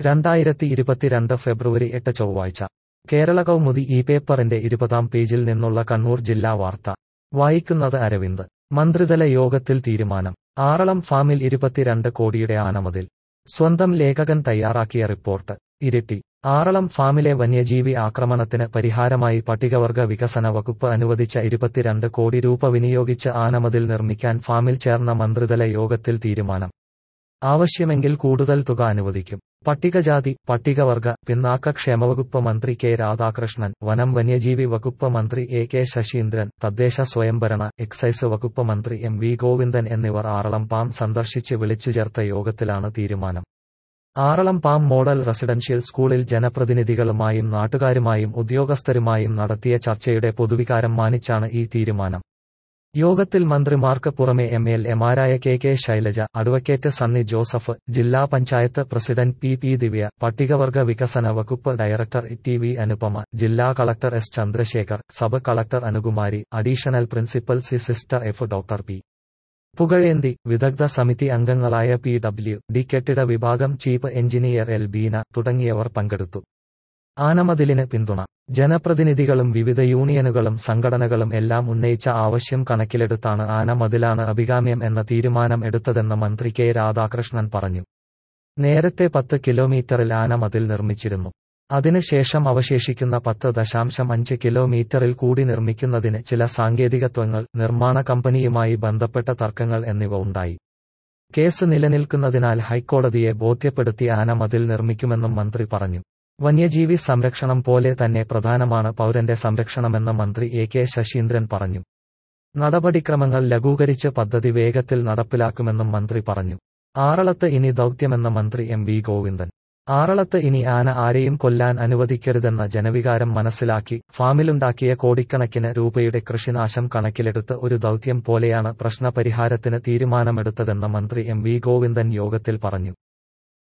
രണ്ടായിരത്തി ഇരുപത്തിരണ്ട് ഫെബ്രുവരി എട്ട് ചൊവ്വാഴ്ച കേരള കൗമുദി ഈ പേപ്പറിന്റെ ഇരുപതാം പേജിൽ നിന്നുള്ള കണ്ണൂർ ജില്ലാ വാർത്ത വായിക്കുന്നത് അരവിന്ദ് മന്ത്രിതല യോഗത്തിൽ തീരുമാനം ആറളം ഫാമിൽ ഇരുപത്തിരണ്ട് കോടിയുടെ ആനമതിൽ സ്വന്തം ലേഖകൻ തയ്യാറാക്കിയ റിപ്പോർട്ട് ഇരിട്ടി ആറളം ഫാമിലെ വന്യജീവി ആക്രമണത്തിന് പരിഹാരമായി പട്ടികവർഗ വികസന വകുപ്പ് അനുവദിച്ച ഇരുപത്തിരണ്ട് കോടി രൂപ വിനിയോഗിച്ച് ആനമതിൽ നിർമ്മിക്കാൻ ഫാമിൽ ചേർന്ന മന്ത്രിതല യോഗത്തിൽ തീരുമാനം ആവശ്യമെങ്കിൽ കൂടുതൽ തുക അനുവദിക്കും പട്ടികജാതി പട്ടികവർഗ പിന്നാക്ക ക്ഷേമവകുപ്പ് മന്ത്രി കെ രാധാകൃഷ്ണൻ വനം വന്യജീവി വകുപ്പ് മന്ത്രി എ കെ ശശീന്ദ്രൻ തദ്ദേശ സ്വയംഭരണ എക്സൈസ് വകുപ്പ് മന്ത്രി എം വി ഗോവിന്ദൻ എന്നിവർ ആറളം പാം സന്ദർശിച്ച് വിളിച്ചു ചേർത്ത യോഗത്തിലാണ് തീരുമാനം ആറളം പാം മോഡൽ റെസിഡൻഷ്യൽ സ്കൂളിൽ ജനപ്രതിനിധികളുമായും നാട്ടുകാരുമായും ഉദ്യോഗസ്ഥരുമായും നടത്തിയ ചർച്ചയുടെ പൊതുവികാരം മാനിച്ചാണ് ഈ തീരുമാനം യോഗത്തിൽ മന്ത്രിമാർക്ക് പുറമെ എം എൽ എമാരായ K K Shailaja advocate Sunny Joseph ജില്ലാ panchayat president P P Divya പട്ടികവർഗ വികസന വകുപ്പ് ഡയറക്ടർ ടി വി അനുപമ ജില്ലാ collector S Chandrasekhar sub collector Anukumari additional principal C sister F doctor P Pugazhenthi വിദഗ്ധ സമിതി അംഗങ്ങളായ പി ഡബ്ല്യു ഡി കെട്ടിട വിഭാഗം ചീഫ് എഞ്ചിനീയർ എൽ ബീന തുടങ്ങിയവർ പങ്കെടുത്തു ആനമതിലിന് പിന്തുണ ജനപ്രതിനിധികളും വിവിധ യൂണിയനുകളും സംഘടനകളും എല്ലാം ഉന്നയിച്ച ആവശ്യം കണക്കിലെടുത്താണ് ആനമതിലാണ് അഭികാമ്യം എന്ന തീരുമാനം എടുത്തതെന്ന് മന്ത്രി കെ രാധാകൃഷ്ണൻ പറഞ്ഞു നേരത്തെ പത്ത് കിലോമീറ്ററിൽ ആനമതിൽ നിർമ്മിച്ചിരുന്നു അതിനുശേഷം അവശേഷിക്കുന്ന പത്ത് ദശാംശം അഞ്ച് കിലോമീറ്ററിൽ കൂടി നിർമ്മിക്കുന്നതിന് ചില സാങ്കേതികത്വങ്ങൾ നിർമ്മാണ കമ്പനിയുമായി ബന്ധപ്പെട്ട തർക്കങ്ങൾ എന്നിവ ഉണ്ടായി കേസ് നിലനിൽക്കുന്നതിനാൽ ഹൈക്കോടതിയെ ബോധ്യപ്പെടുത്തി ആനമതിൽ നിർമ്മിക്കുമെന്നും മന്ത്രി പറഞ്ഞു വന്യജീവി സംരക്ഷണം പോലെ തന്നെ പ്രധാനമാണ് പൗരന്റെ സംരക്ഷണമെന്ന് മന്ത്രി എ കെ ശശീന്ദ്രൻ പറഞ്ഞു നടപടിക്രമങ്ങൾ ലഘൂകരിച്ച് പദ്ധതി വേഗത്തിൽ നടപ്പിലാക്കുമെന്നും മന്ത്രി പറഞ്ഞു ആറളത്ത് ഇനി ദൗത്യമെന്ന മന്ത്രി എം വി ഗോവിന്ദൻ ആറളത്ത് ഇനി ആന ആരെയും കൊല്ലാൻ അനുവദിക്കരുതെന്ന ജനവികാരം മനസ്സിലാക്കി ഫാമിലുണ്ടാക്കിയ കോടിക്കണക്കിന് രൂപയുടെ കൃഷിനാശം കണക്കിലെടുത്ത് ഒരു ദൗത്യം പോലെയാണ് പ്രശ്നപരിഹാരത്തിന് തീരുമാനമെടുത്തതെന്ന് മന്ത്രി എം വി ഗോവിന്ദൻ യോഗത്തിൽ പറഞ്ഞു